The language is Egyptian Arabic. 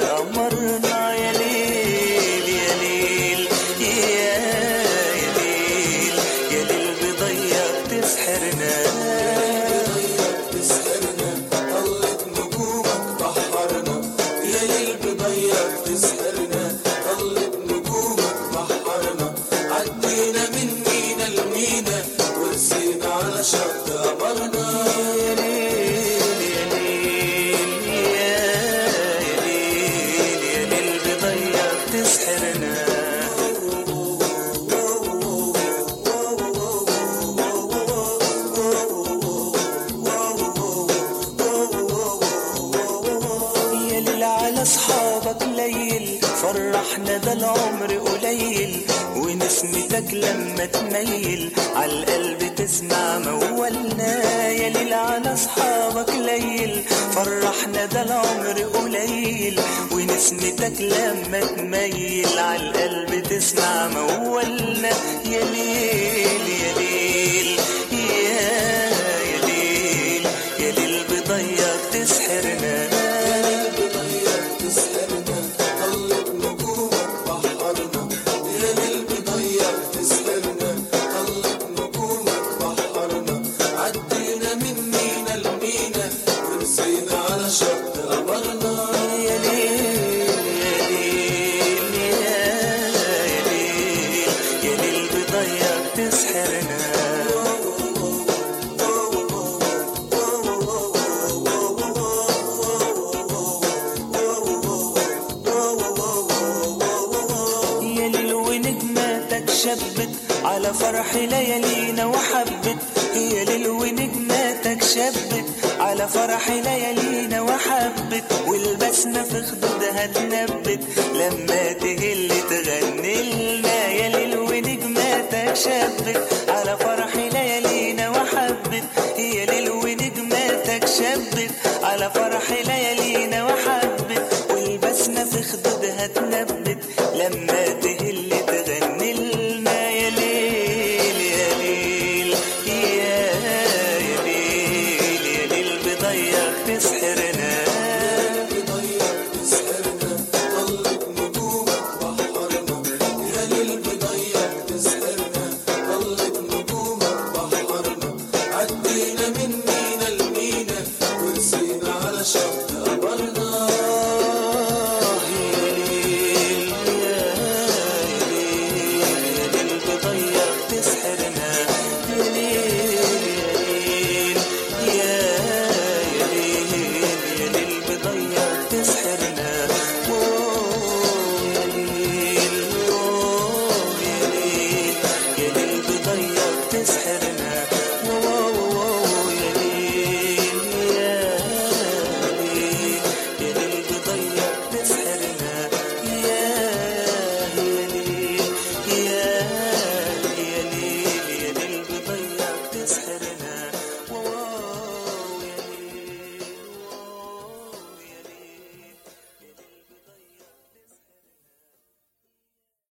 قمرنا يا ليل يا ليل يا يا ليل يا ليل بضيق تسحرنا تسحرنا طلت نجومك بحرنا يا ليل بضيق تسحرنا طلت نجومك بحرنا عدينا من مينا لمينا ورسينا على شط قمرنا يا ليل يا ليل يا يا ليل يا ليل بضيق تسحرنا يا ليل على اصحابك ليل فرحنا ده العمر قليل ونسمتك لما تميل عالقلب تسمع مولنا يا ليل على اصحابك ليل فرحنا ده العمر قليل ونسمتك لما تميل عالقلب تسمع مولنا يا ليل يا ليل يا يا ليل يا ليل بضيق تسحرنا بضيق تسحرنا طلت نجومك بحرنا يا ليل بضيق تسحرنا طلت نجومك بحرنا عدينا من مينا لمينا ورسينا على شط قمرنا يا ليل يا ليل يا يا ليل يا ليل بضيق تسحرنا يا ليل ونجماتك شبت على فرح ليالينا وحبت يا ليل ونجماتك شبت على فرح ليالينا وحبت والبسمة في خدودها تنبت لما تهل تغني لنا يا ليل ونجماتك شبت على فرح ليالينا وحبت يا ليل ونجماتك شبت على فرح ليالينا وحبت والبسمة في خدودها تنبت لما تهل تغني لنا يا ليل يا ليل يا يا ليل يا ليل بضيق تسحرنا بضيق تسحرنا طلت نجومك بحرنا يا ليل بضيق تسحرنا طلت نجومك بحرنا عدينا من مينا لمينا ورسينا على شط قمرنا يا ليل يا ليل يا ليل بضيق تسحرنا يا ليل يا ليل يا يا ليل يا ليل بضيق تسحرنا